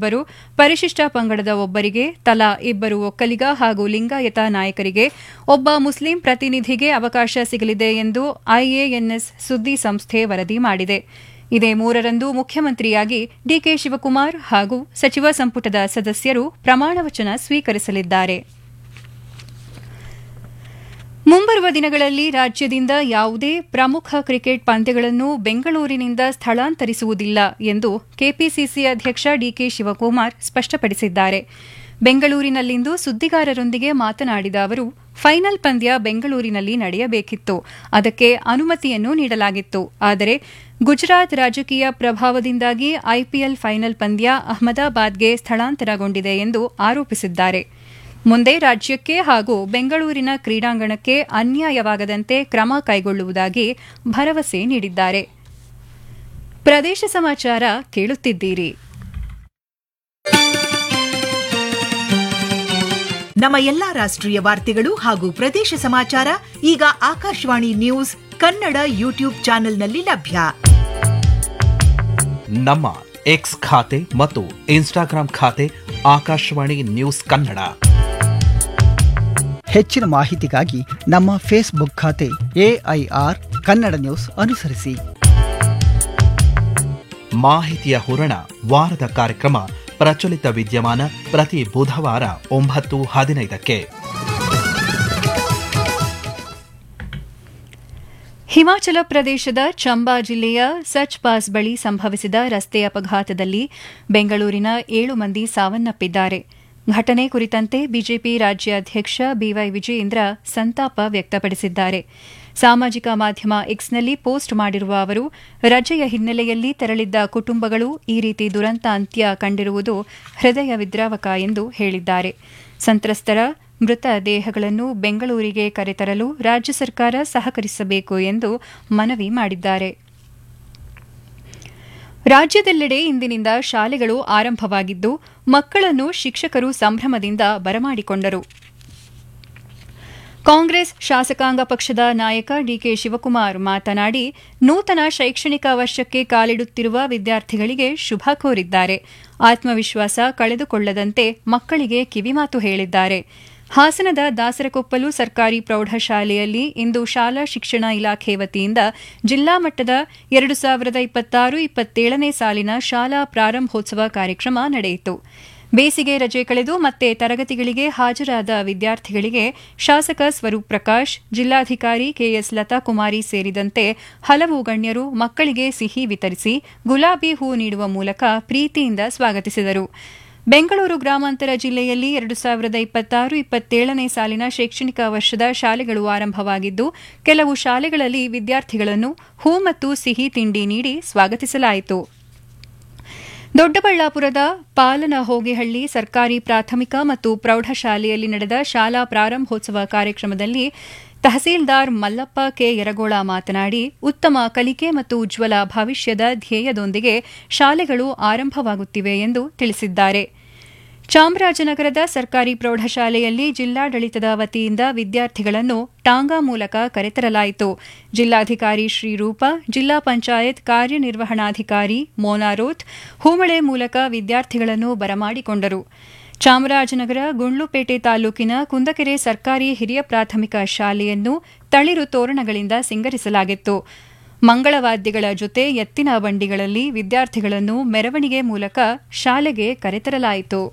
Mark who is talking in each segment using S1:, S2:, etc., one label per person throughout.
S1: ಇಬ್ಬರು ಪರಿಶಿಷ್ಟ ಪಂಗಡದ ಒಬ್ಬರಿಗೆ ತಲಾ ಇಬ್ಬರು ಒಕ್ಕಲಿಗ ಹಾಗೂ ಲಿಂಗಾಯತ ನಾಯಕರಿಗೆ ಒಬ್ಬ ಮುಸ್ಲಿಂ ಪ್ರತಿನಿಧಿಗೆ ಅವಕಾಶ ಸಿಗಲಿದೆ ಎಂದು ಐಎಎನ್ಎಸ್ ಸುದ್ದಿ ಸಂಸ್ಥೆ ವರದಿ ಮಾಡಿದೆ ಇದೇ ಮೂರರಂದು ಮುಖ್ಯಮಂತ್ರಿಯಾಗಿ ಡಿಕೆ ಶಿವಕುಮಾರ್ ಹಾಗೂ ಸಚಿವ ಸಂಪುಟದ ಸದಸ್ಯರು ಪ್ರಮಾಣವಚನ ಸ್ವೀಕರಿಸಲಿದ್ದಾರೆ ಮುಂಬರುವ ದಿನಗಳಲ್ಲಿ ರಾಜ್ಯದಿಂದ ಯಾವುದೇ ಪ್ರಮುಖ ಕ್ರಿಕೆಟ್ ಪಂದ್ಯಗಳನ್ನು ಬೆಂಗಳೂರಿನಿಂದ ಸ್ಥಳಾಂತರಿಸುವುದಿಲ್ಲ ಎಂದು ಕೆಪಿಸಿಸಿ ಅಧ್ಯಕ್ಷ ಡಿಕೆ ಶಿವಕುಮಾರ್ ಸ್ಪಷ್ಟಪಡಿಸಿದ್ದಾರೆ ಬೆಂಗಳೂರಿನಲ್ಲಿಂದು ಸುದ್ದಿಗಾರರೊಂದಿಗೆ ಮಾತನಾಡಿದ ಅವರು ಫೈನಲ್ ಪಂದ್ಯ ಬೆಂಗಳೂರಿನಲ್ಲಿ ನಡೆಯಬೇಕಿತ್ತು ಅದಕ್ಕೆ ಅನುಮತಿಯನ್ನು ನೀಡಲಾಗಿತ್ತು ಆದರೆ ಗುಜರಾತ್ ರಾಜಕೀಯ ಪ್ರಭಾವದಿಂದಾಗಿ ಐಪಿಎಲ್ ಫೈನಲ್ ಪಂದ್ಯ ಅಹಮದಾಬಾದ್ಗೆ ಸ್ಥಳಾಂತರಗೊಂಡಿದೆ ಎಂದು ಆರೋಪಿಸಿದ್ದಾರೆ ಮುಂದೆ ರಾಜ್ಯಕ್ಕೆ ಹಾಗೂ ಬೆಂಗಳೂರಿನ ಕ್ರೀಡಾಂಗಣಕ್ಕೆ ಅನ್ಯಾಯವಾಗದಂತೆ ಕ್ರಮ ಕೈಗೊಳ್ಳುವುದಾಗಿ ಭರವಸೆ ನೀಡಿದ್ದಾರೆ ಪ್ರದೇಶ ಸಮಾಚಾರ ಕೇಳುತ್ತಿದ್ದೀರಿ
S2: ನಮ್ಮ ಎಲ್ಲಾ ರಾಷ್ಟ್ರೀಯ ವಾರ್ತೆಗಳು ಹಾಗೂ ಪ್ರದೇಶ ಸಮಾಚಾರ ಈಗ ಆಕಾಶವಾಣಿ ನ್ಯೂಸ್ ಕನ್ನಡ ಯೂಟ್ಯೂಬ್ ಚಾನೆಲ್ನಲ್ಲಿ ಲಭ್ಯ
S3: ನಮ್ಮ ಎಕ್ಸ್ ಖಾತೆ ಮತ್ತು ಇನ್ಸ್ಟಾಗ್ರಾಂ ಖಾತೆ ಆಕಾಶವಾಣಿ ನ್ಯೂಸ್ ಕನ್ನಡ
S4: ಹೆಚ್ಚಿನ ಮಾಹಿತಿಗಾಗಿ ನಮ್ಮ ಫೇಸ್ಬುಕ್ ಖಾತೆ ಎಐಆರ್ ಕನ್ನಡ ನ್ಯೂಸ್ ಅನುಸರಿಸಿ
S3: ಮಾಹಿತಿಯ ಹೂರಣ ವಾರದ ಕಾರ್ಯಕ್ರಮ ಪ್ರಚಲಿತ ವಿದ್ಯಮಾನ ಪ್ರತಿ ಬುಧವಾರ ಒಂಬತ್ತು ಹದಿನೈದಕ್ಕೆ
S1: ಹಿಮಾಚಲ ಪ್ರದೇಶದ ಚಂಬಾ ಜಿಲ್ಲೆಯ ಸಚ್ ಪಾಸ್ ಬಳಿ ಸಂಭವಿಸಿದ ರಸ್ತೆ ಅಪಘಾತದಲ್ಲಿ ಬೆಂಗಳೂರಿನ ಏಳು ಮಂದಿ ಸಾವನ್ನಪ್ಪಿದ್ದಾರೆ ಘಟನೆ ಕುರಿತಂತೆ ಬಿಜೆಪಿ ರಾಜ್ಯಾಧ್ಯಕ್ಷ ಬಿವೈ ವಿಜಯೇಂದ್ರ ಸಂತಾಪ ವ್ಯಕ್ತಪಡಿಸಿದ್ದಾರೆ ಸಾಮಾಜಿಕ ಮಾಧ್ಯಮ ಎಕ್ಸ್ನಲ್ಲಿ ಪೋಸ್ಟ್ ಮಾಡಿರುವ ಅವರು ರಜೆಯ ಹಿನ್ನೆಲೆಯಲ್ಲಿ ತೆರಳಿದ್ದ ಕುಟುಂಬಗಳು ಈ ರೀತಿ ದುರಂತ ಅಂತ್ಯ ಕಂಡಿರುವುದು ಹೃದಯ ವಿದ್ರಾವಕ ಎಂದು ಹೇಳಿದ್ದಾರೆ ಸಂತ್ರಸ್ತರ ಮೃತ ದೇಹಗಳನ್ನು ಬೆಂಗಳೂರಿಗೆ ಕರೆತರಲು ರಾಜ್ಯ ಸರ್ಕಾರ ಸಹಕರಿಸಬೇಕು ಎಂದು ಮನವಿ ಮಾಡಿದ್ದಾರೆ ರಾಜ್ಯದೆಲ್ಲೆಡೆ ಇಂದಿನಿಂದ ಶಾಲೆಗಳು ಆರಂಭವಾಗಿದ್ದು ಮಕ್ಕಳನ್ನು ಶಿಕ್ಷಕರು ಸಂಭ್ರಮದಿಂದ ಬರಮಾಡಿಕೊಂಡರು ಕಾಂಗ್ರೆಸ್ ಶಾಸಕಾಂಗ ಪಕ್ಷದ ನಾಯಕ ಡಿಕೆ ಶಿವಕುಮಾರ್ ಮಾತನಾಡಿ ನೂತನ ಶೈಕ್ಷಣಿಕ ವರ್ಷಕ್ಕೆ ಕಾಲಿಡುತ್ತಿರುವ ವಿದ್ಯಾರ್ಥಿಗಳಿಗೆ ಶುಭ ಕೋರಿದ್ದಾರೆ ಆತ್ಮವಿಶ್ವಾಸ ಕಳೆದುಕೊಳ್ಳದಂತೆ ಮಕ್ಕಳಿಗೆ ಕಿವಿಮಾತು ಹೇಳಿದ್ದಾರೆ ಹಾಸನದ ದಾಸರಕೊಪ್ಪಲು ಸರ್ಕಾರಿ ಪ್ರೌಢಶಾಲೆಯಲ್ಲಿ ಇಂದು ಶಾಲಾ ಶಿಕ್ಷಣ ಇಲಾಖೆ ವತಿಯಿಂದ ಜಿಲ್ಲಾ ಮಟ್ಟದ ಎರಡು ಸಾವಿರದ ಇಪ್ಪತ್ತಾರು ಇಪ್ಪತ್ತೇಳನೇ ಸಾಲಿನ ಶಾಲಾ ಪ್ರಾರಂಭೋತ್ಸವ ಕಾರ್ಯಕ್ರಮ ನಡೆಯಿತು ಬೇಸಿಗೆ ರಜೆ ಕಳೆದು ಮತ್ತೆ ತರಗತಿಗಳಿಗೆ ಹಾಜರಾದ ವಿದ್ಯಾರ್ಥಿಗಳಿಗೆ ಶಾಸಕ ಸ್ವರೂಪ್ ಪ್ರಕಾಶ್ ಜಿಲ್ಲಾಧಿಕಾರಿ ಕೆಎಸ್ ಲತಾಕುಮಾರಿ ಸೇರಿದಂತೆ ಹಲವು ಗಣ್ಯರು ಮಕ್ಕಳಿಗೆ ಸಿಹಿ ವಿತರಿಸಿ ಗುಲಾಬಿ ಹೂ ನೀಡುವ ಮೂಲಕ ಪ್ರೀತಿಯಿಂದ ಸ್ವಾಗತಿಸಿದರು ಬೆಂಗಳೂರು ಗ್ರಾಮಾಂತರ ಜಿಲ್ಲೆಯಲ್ಲಿ ಎರಡು ಸಾವಿರದ ಇಪ್ಪತ್ತಾರು ಇಪ್ಪತ್ತೇಳನೇ ಸಾಲಿನ ಶೈಕ್ಷಣಿಕ ವರ್ಷದ ಶಾಲೆಗಳು ಆರಂಭವಾಗಿದ್ದು ಕೆಲವು ಶಾಲೆಗಳಲ್ಲಿ ವಿದ್ಯಾರ್ಥಿಗಳನ್ನು ಹೂ ಮತ್ತು ಸಿಹಿ ತಿಂಡಿ ನೀಡಿ ಸ್ವಾಗತಿಸಲಾಯಿತು ದೊಡ್ಡಬಳ್ಳಾಪುರದ ಪಾಲನ ಹೋಗಿಹಳ್ಳಿ ಸರ್ಕಾರಿ ಪ್ರಾಥಮಿಕ ಮತ್ತು ಪ್ರೌಢಶಾಲೆಯಲ್ಲಿ ನಡೆದ ಶಾಲಾ ಪ್ರಾರಂಭೋತ್ಸವ ಕಾರ್ಯಕ್ರಮದಲ್ಲಿ ತಹಸೀಲ್ದಾರ್ ಮಲ್ಲಪ್ಪ ಕೆ ಯರಗೋಳ ಮಾತನಾಡಿ ಉತ್ತಮ ಕಲಿಕೆ ಮತ್ತು ಉಜ್ವಲ ಭವಿಷ್ಯದ ಧ್ಯೇಯದೊಂದಿಗೆ ಶಾಲೆಗಳು ಆರಂಭವಾಗುತ್ತಿವೆ ಎಂದು ತಿಳಿಸಿದ್ದಾರೆ ಚಾಮರಾಜನಗರದ ಸರ್ಕಾರಿ ಪ್ರೌಢಶಾಲೆಯಲ್ಲಿ ಜಿಲ್ಲಾಡಳಿತದ ವತಿಯಿಂದ ವಿದ್ಯಾರ್ಥಿಗಳನ್ನು ಟಾಂಗಾ ಮೂಲಕ ಕರೆತರಲಾಯಿತು ಜಿಲ್ಲಾಧಿಕಾರಿ ಶ್ರೀರೂಪ ಜಿಲ್ಲಾ ಪಂಚಾಯತ್ ಕಾರ್ಯನಿರ್ವಹಣಾಧಿಕಾರಿ ಮೋನಾರೋತ್ ಹೂಮಳೆ ಮೂಲಕ ವಿದ್ಯಾರ್ಥಿಗಳನ್ನು ಬರಮಾಡಿಕೊಂಡರು ಚಾಮರಾಜನಗರ ಗುಂಡ್ಲುಪೇಟೆ ತಾಲೂಕಿನ ಕುಂದಕೆರೆ ಸರ್ಕಾರಿ ಹಿರಿಯ ಪ್ರಾಥಮಿಕ ಶಾಲೆಯನ್ನು ತಳಿರು ತೋರಣಗಳಿಂದ ಸಿಂಗರಿಸಲಾಗಿತ್ತು ಮಂಗಳವಾದ್ಯಗಳ ಜೊತೆ ಎತ್ತಿನ ಬಂಡಿಗಳಲ್ಲಿ ವಿದ್ಯಾರ್ಥಿಗಳನ್ನು ಮೆರವಣಿಗೆ ಮೂಲಕ ಶಾಲೆಗೆ ಕರೆತರಲಾಯಿತು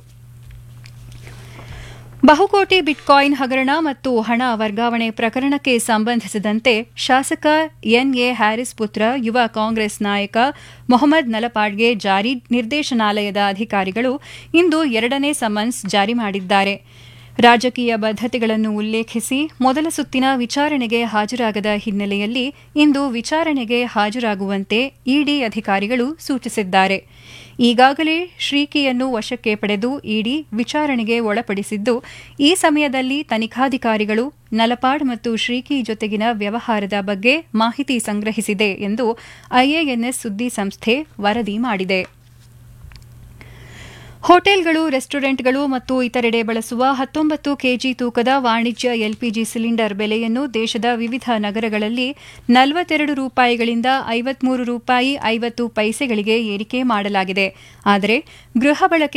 S1: ಬಹುಕೋಟಿ ಬಿಟ್ಕಾಯಿನ್ ಹಗರಣ ಮತ್ತು ಹಣ ವರ್ಗಾವಣೆ ಪ್ರಕರಣಕ್ಕೆ ಸಂಬಂಧಿಸಿದಂತೆ ಶಾಸಕ ಎನ್ಎ ಹ್ಯಾರಿಸ್ ಪುತ್ರ ಯುವ ಕಾಂಗ್ರೆಸ್ ನಾಯಕ ಮೊಹಮ್ಮದ್ ನಲಪಾಡ್ಗೆ ಜಾರಿ ನಿರ್ದೇಶನಾಲಯದ ಅಧಿಕಾರಿಗಳು ಇಂದು ಎರಡನೇ ಸಮನ್ಸ್ ಜಾರಿ ಮಾಡಿದ್ದಾರೆ ರಾಜಕೀಯ ಬದ್ಧತೆಗಳನ್ನು ಉಲ್ಲೇಖಿಸಿ ಮೊದಲ ಸುತ್ತಿನ ವಿಚಾರಣೆಗೆ ಹಾಜರಾಗದ ಹಿನ್ನೆಲೆಯಲ್ಲಿ ಇಂದು ವಿಚಾರಣೆಗೆ ಹಾಜರಾಗುವಂತೆ ಇಡಿ ಅಧಿಕಾರಿಗಳು ಸೂಚಿಸಿದ್ದಾರೆ ಈಗಾಗಲೇ ಶ್ರೀಕಿಯನ್ನು ವಶಕ್ಕೆ ಪಡೆದು ಇಡಿ ವಿಚಾರಣೆಗೆ ಒಳಪಡಿಸಿದ್ದು ಈ ಸಮಯದಲ್ಲಿ ತನಿಖಾಧಿಕಾರಿಗಳು ನಲಪಾಡ್ ಮತ್ತು ಶ್ರೀಕಿ ಜೊತೆಗಿನ ವ್ಯವಹಾರದ ಬಗ್ಗೆ ಮಾಹಿತಿ ಸಂಗ್ರಹಿಸಿದೆ ಎಂದು ಐಎಎನ್ಎಸ್ ಸುದ್ದಿ ಸಂಸ್ಥೆ ವರದಿ ಮಾಡಿದೆ ಹೋಟೆಲ್ಗಳು ರೆಸ್ಟೋರೆಂಟ್ಗಳು ಮತ್ತು ಇತರೆಡೆ ಬಳಸುವ ಹತ್ತೊಂಬತ್ತು ಕೆಜಿ ತೂಕದ ವಾಣಿಜ್ಯ ಎಲ್ಪಿಜಿ ಸಿಲಿಂಡರ್ ಬೆಲೆಯನ್ನು ದೇಶದ ವಿವಿಧ ನಗರಗಳಲ್ಲಿ ನಲವತ್ತೆರಡು ರೂಪಾಯಿಗಳಿಂದ ಐವತ್ಮೂರು ರೂಪಾಯಿ ಐವತ್ತು ಪೈಸೆಗಳಿಗೆ ಏರಿಕೆ ಮಾಡಲಾಗಿದೆ ಆದರೆ ಗೃಹ ಬಳಕೆ